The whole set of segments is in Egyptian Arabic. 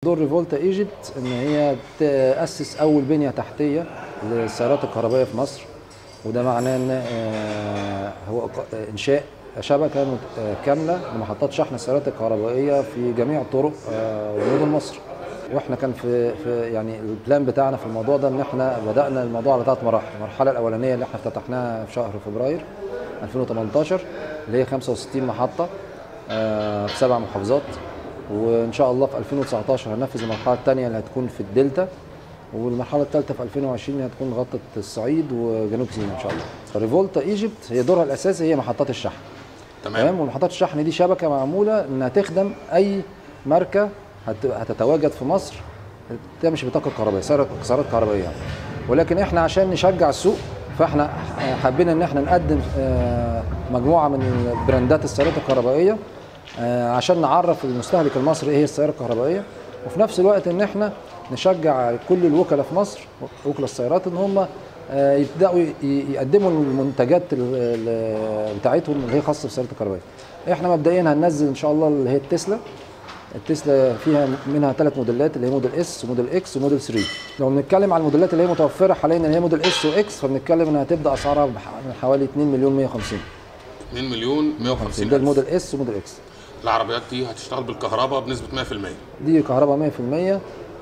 دور ريفولتا ايجيبت ان هي تاسس اول بنيه تحتيه للسيارات الكهربائيه في مصر وده معناه ان آه، هو ق- انشاء شبكه مت- آه، كامله لمحطات شحن السيارات الكهربائيه في جميع طرق آه، ومدن مصر واحنا كان في, في يعني البلان بتاعنا في الموضوع ده ان احنا بدانا الموضوع على ثلاث مراحل المرحله الاولانيه اللي احنا افتتحناها في شهر فبراير 2018 اللي هي 65 محطه آه، في سبع محافظات وان شاء الله في 2019 هننفذ المرحله الثانيه اللي هتكون في الدلتا والمرحله الثالثه في 2020 اللي هتكون غطت الصعيد وجنوب سيناء ان شاء الله. ريفولتا ايجيبت هي دورها الاساسي هي محطات الشحن. تمام تمام ومحطات الشحن دي شبكه معموله انها تخدم اي ماركه هت- هتتواجد في مصر تمشي بطاقه كهربائيه سيارات سيارات كهربائيه يعني. ولكن احنا عشان نشجع السوق فاحنا حابين ان احنا نقدم آه، مجموعه من براندات السيارات الكهربائيه آه، عشان نعرف المستهلك المصري ايه هي السياره الكهربائيه وفي نفس الوقت ان احنا نشجع كل الوكلاء في مصر وكلاء السيارات ان هم آه، يبداوا ي- يقدموا المنتجات ال- ال- بتاعتهم اللي هي خاصه بالسيارات الكهربائيه. احنا مبدئيا هننزل ان شاء الله اللي هي التسلا التسلا فيها منها ثلاث موديلات اللي هي موديل اس وموديل اكس وموديل 3 لو بنتكلم على الموديلات اللي هي متوفره حاليا اللي هي موديل اس واكس فبنتكلم انها هتبدا اسعارها بح- من حوالي 2 مليون 150 2 مليون 150 ده ألف. الموديل اس وموديل اكس العربيات دي هتشتغل بالكهرباء بنسبه 100% دي كهرباء 100%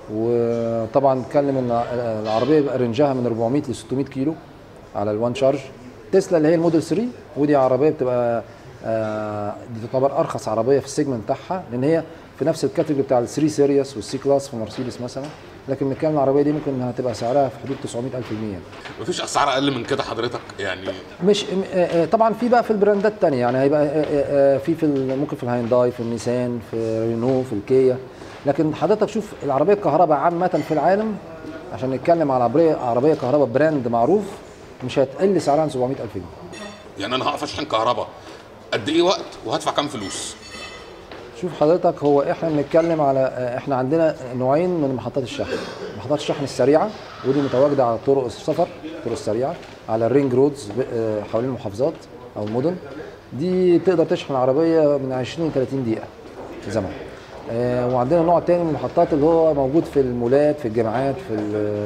وطبعا نتكلم ان العربيه يبقى رينجها من 400 ل 600 كيلو على الوان شارج تسلا اللي هي الموديل 3 ودي عربيه بتبقى آه، دي تعتبر ارخص عربيه في السيجمنت بتاعها لان هي في نفس الكاتيجوري بتاع الثري سيريس والسي كلاس في مرسيدس مثلا لكن بنتكلم العربيه دي ممكن انها تبقى سعرها في حدود 900 الف جنيه يعني. مفيش اسعار اقل من كده حضرتك يعني مش م- آه، آه، طبعا في بقى في البراندات الثانيه يعني هيبقى آه، آه، آه، في في ال- ممكن في الهيونداي في النيسان في رينو في الكيا لكن حضرتك شوف العربيه الكهرباء عامه في العالم عشان نتكلم على عربيه عربيه كهرباء براند معروف مش هتقل سعرها عن 700 الف جنيه يعني انا هقف اشحن كهرباء قد ايه وقت وهدفع كام فلوس شوف حضرتك هو احنا بنتكلم على آه، احنا عندنا نوعين من محطات الشحن محطات الشحن السريعه ودي متواجده على طرق السفر الطرق السريعه على الرينج رودز ب- آه، حوالين المحافظات او المدن دي تقدر تشحن العربيه من 20 ل 30 دقيقه زمن آه، وعندنا نوع تاني من المحطات اللي هو موجود في المولات في الجامعات في ال-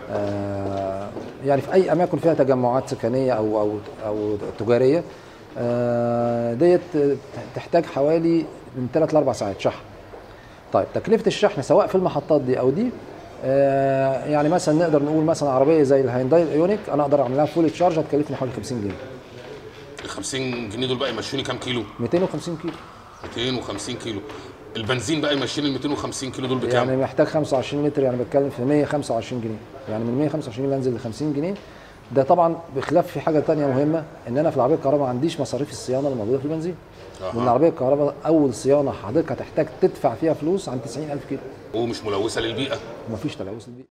آه، يعني في اي اماكن فيها تجمعات سكنيه او او او تجاريه آه، ديت تحتاج حوالي من 3 ل 4 ساعات شحن طيب تكلفه الشحن سواء في المحطات دي او دي آه، يعني مثلا نقدر نقول مثلا عربيه زي الهيونداي الايونيك انا اقدر اعملها فول تشارج هتكلفني حوالي 50 جنيه ال 50 جنيه دول بقى يمشوني كام كيلو 250 كيلو 250 كيلو البنزين بقى يمشيني ال 250 كيلو دول بكام يعني محتاج 25 لتر يعني بتكلم في 125 جنيه يعني من 125 جنيه انزل ل 50 جنيه ده طبعا بخلاف في حاجه تانية مهمه ان انا في العربيه الكهرباء ما عنديش مصاريف الصيانه اللي موجوده في البنزين أها. لان العربيه الكهرباء اول صيانه حضرتك هتحتاج تدفع فيها فلوس عن 90000 كيلو ومش ملوثه للبيئه ومفيش تلوث البيئه